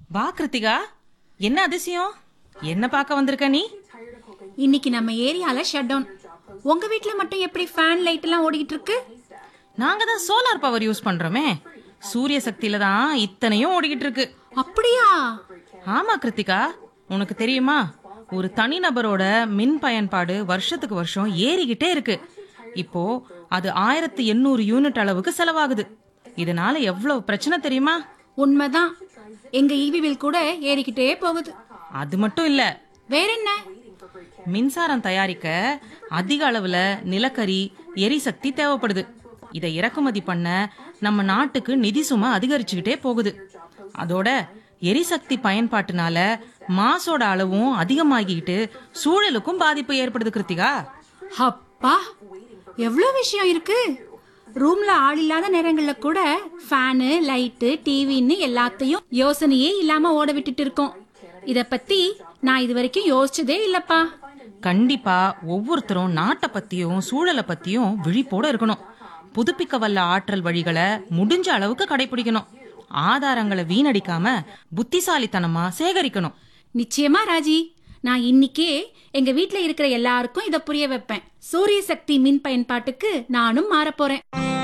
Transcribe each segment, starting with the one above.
வா கிருத்திகா என்ன அதிசயம் என்ன பார்க்க வந்திருக்க நீ இன்னைக்கு நம்ம ஏரியால ஷட் டவுன் உங்க வீட்ல மட்டும் எப்படி ஃபேன் லைட் எல்லாம் ஓடிக்கிட்டு இருக்கு நாங்க தான் சோலார் பவர் யூஸ் பண்றோமே சூரிய சக்தியில தான் இத்தனையும் ஓடிக்கிட்டு இருக்கு அப்படியா ஆமா கிருத்திகா உனக்கு தெரியுமா ஒரு தனிநபரோட மின் பயன்பாடு வருஷத்துக்கு வருஷம் ஏறிக்கிட்டே இருக்கு இப்போ அது ஆயிரத்து எண்ணூறு யூனிட் அளவுக்கு செலவாகுது இதனால எவ்வளவு பிரச்சனை தெரியுமா உண்மைதான் எங்க ஈவி பில் கூட ஏறிக்கிட்டே போகுது அது மட்டும் இல்ல வேற என்ன மின்சாரம் தயாரிக்க அதிக அளவுல நிலக்கரி எரிசக்தி தேவைப்படுது இதை இறக்குமதி பண்ண நம்ம நாட்டுக்கு நிதி சுமை அதிகரிச்சுக்கிட்டே போகுது அதோட எரிசக்தி பயன்பாட்டுனால மாசோட அளவும் அதிகமாகிக்கிட்டு சூழலுக்கும் பாதிப்பு ஏற்படுது கிருத்திகா அப்பா எவ்வளவு விஷயம் இருக்கு ரூம்ல ஆள் இல்லாத நேரங்கள்ல கூட ஃபேனு லைட்டு டிவின்னு எல்லாத்தையும் யோசனையே இல்லாம ஓட விட்டுட்டு இருக்கோம் இத பத்தி நான் இது வரைக்கும் யோசிச்சதே இல்லப்பா கண்டிப்பா ஒவ்வொருத்தரும் நாட்டை பத்தியும் சூழலை பத்தியும் விழிப்போட இருக்கணும் புதுப்பிக்க வல்ல ஆற்றல் வழிகளை முடிஞ்ச அளவுக்கு கடைபிடிக்கணும் ஆதாரங்களை வீணடிக்காம புத்திசாலித்தனமா சேகரிக்கணும் நிச்சயமா ராஜி நான் இன்னிக்கே எங்க வீட்ல இருக்கிற எல்லாருக்கும் இத புரிய வைப்பேன் சூரிய சக்தி மின் பயன்பாட்டுக்கு நானும் மாறப் போறேன்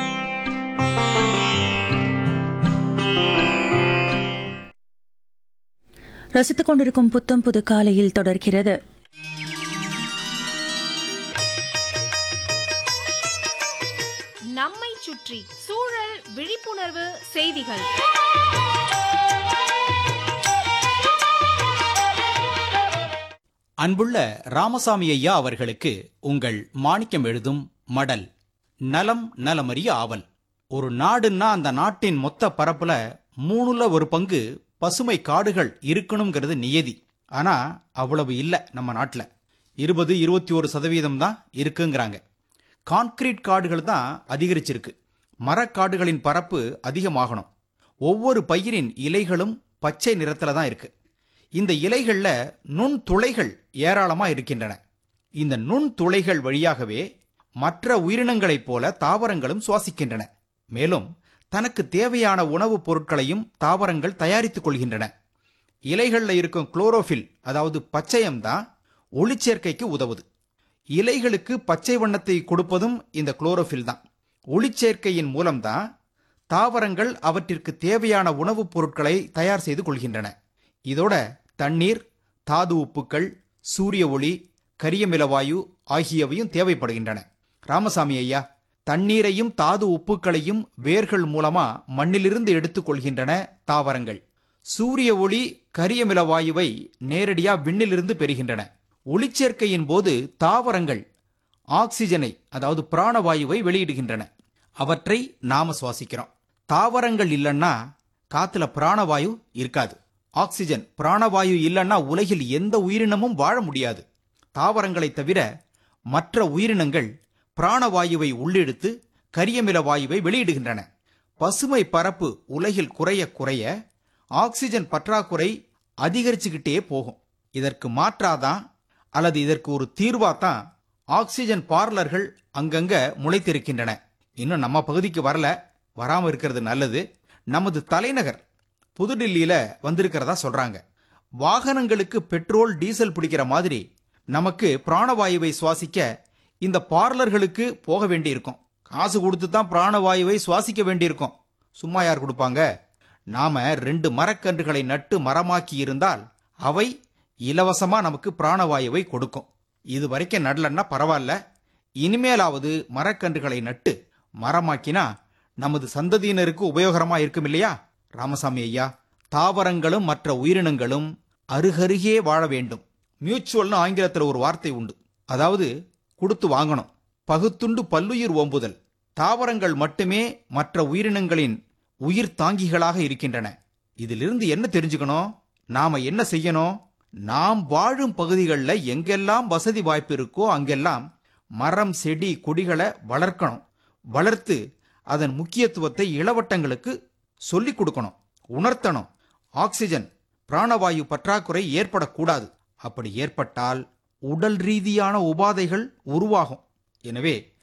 ரசித்துக் கொண்டிருக்கும் புத்தம் புது காலையில் தொடர்கிறது நம்மை சுற்றி சூழல் விழிப்புணர்வு செய்திகள் அன்புள்ள ராமசாமி ஐயா அவர்களுக்கு உங்கள் மாணிக்கம் எழுதும் மடல் நலம் நலமறிய ஆவல் ஒரு நாடுன்னா அந்த நாட்டின் மொத்த பரப்புல மூணுல ஒரு பங்கு பசுமை காடுகள் இருக்கணுங்கிறது நியதி ஆனா அவ்வளவு இல்ல நம்ம நாட்டுல இருபது இருபத்தி ஒரு சதவீதம் தான் இருக்குங்கிறாங்க கான்கிரீட் காடுகள் தான் அதிகரிச்சிருக்கு மரக்காடுகளின் பரப்பு அதிகமாகணும் ஒவ்வொரு பயிரின் இலைகளும் பச்சை நிறத்துல தான் இருக்கு இந்த இலைகள்ல நுண் துளைகள் ஏராளமா இருக்கின்றன இந்த நுண் துளைகள் வழியாகவே மற்ற உயிரினங்களைப் போல தாவரங்களும் சுவாசிக்கின்றன மேலும் தனக்கு தேவையான உணவுப் பொருட்களையும் தாவரங்கள் தயாரித்துக் கொள்கின்றன இலைகள்ல இருக்கும் குளோரோஃபில் அதாவது பச்சையம் தான் ஒளிச்சேர்க்கைக்கு உதவுது இலைகளுக்கு பச்சை வண்ணத்தை கொடுப்பதும் இந்த குளோரோஃபில் தான் ஒளிச்சேர்க்கையின் மூலம்தான் தாவரங்கள் அவற்றிற்கு தேவையான உணவுப் பொருட்களை தயார் செய்து கொள்கின்றன இதோட தண்ணீர் தாது உப்புக்கள் சூரிய ஒளி கரியமிலவாயு ஆகியவையும் தேவைப்படுகின்றன ராமசாமி ஐயா தண்ணீரையும் தாது உப்புக்களையும் வேர்கள் மூலமா மண்ணிலிருந்து எடுத்துக்கொள்கின்றன தாவரங்கள் சூரிய ஒளி கரியமிலவாயுவை நேரடியா விண்ணிலிருந்து பெறுகின்றன ஒளிச்சேர்க்கையின் போது தாவரங்கள் ஆக்சிஜனை அதாவது பிராணவாயுவை வெளியிடுகின்றன அவற்றை நாம சுவாசிக்கிறோம் தாவரங்கள் இல்லைன்னா காத்துல பிராணவாயு இருக்காது ஆக்சிஜன் பிராணவாயு இல்லைன்னா உலகில் எந்த உயிரினமும் வாழ முடியாது தாவரங்களை தவிர மற்ற உயிரினங்கள் பிராணவாயுவை உள்ளிழுத்து கரியமில வாயுவை வெளியிடுகின்றன பசுமை பரப்பு உலகில் குறைய குறைய ஆக்சிஜன் பற்றாக்குறை அதிகரிச்சுக்கிட்டே போகும் இதற்கு மாற்றாதான் அல்லது இதற்கு ஒரு தீர்வாதான் ஆக்சிஜன் பார்லர்கள் அங்கங்க முளைத்திருக்கின்றன இன்னும் நம்ம பகுதிக்கு வரல வராம இருக்கிறது நல்லது நமது தலைநகர் புதுடில்லியில வந்திருக்கிறதா சொல்றாங்க வாகனங்களுக்கு பெட்ரோல் டீசல் பிடிக்கிற மாதிரி நமக்கு பிராணவாயுவை சுவாசிக்க இந்த பார்லர்களுக்கு போக வேண்டியிருக்கும் காசு கொடுத்து தான் பிராணவாயுவை சுவாசிக்க வேண்டியிருக்கும் சும்மா யார் கொடுப்பாங்க நாம ரெண்டு மரக்கன்றுகளை நட்டு மரமாக்கி இருந்தால் அவை இலவசமா நமக்கு பிராணவாயுவை கொடுக்கும் இது வரைக்கும் நடலன்னா பரவாயில்ல இனிமேலாவது மரக்கன்றுகளை நட்டு மரமாக்கினா நமது சந்ததியினருக்கு உபயோகரமா இருக்கும் இல்லையா ராமசாமி ஐயா தாவரங்களும் மற்ற உயிரினங்களும் அருகருகே வாழ வேண்டும் மியூச்சுவல்னு ஆங்கிலத்தில் ஒரு வார்த்தை உண்டு அதாவது கொடுத்து வாங்கணும் பகுத்துண்டு பல்லுயிர் ஓம்புதல் தாவரங்கள் மட்டுமே மற்ற உயிரினங்களின் உயிர் தாங்கிகளாக இருக்கின்றன இதிலிருந்து என்ன தெரிஞ்சுக்கணும் நாம என்ன செய்யணும் நாம் வாழும் பகுதிகளில் எங்கெல்லாம் வசதி வாய்ப்பு இருக்கோ அங்கெல்லாம் மரம் செடி கொடிகளை வளர்க்கணும் வளர்த்து அதன் முக்கியத்துவத்தை இளவட்டங்களுக்கு சொல்லிக் கொடுக்கணும் உணர்த்தணும் ஆக்சிஜன் பிராணவாயு பற்றாக்குறை ஏற்படக்கூடாது அப்படி ஏற்பட்டால் உடல் ரீதியான உபாதைகள் உருவாகும் எனவே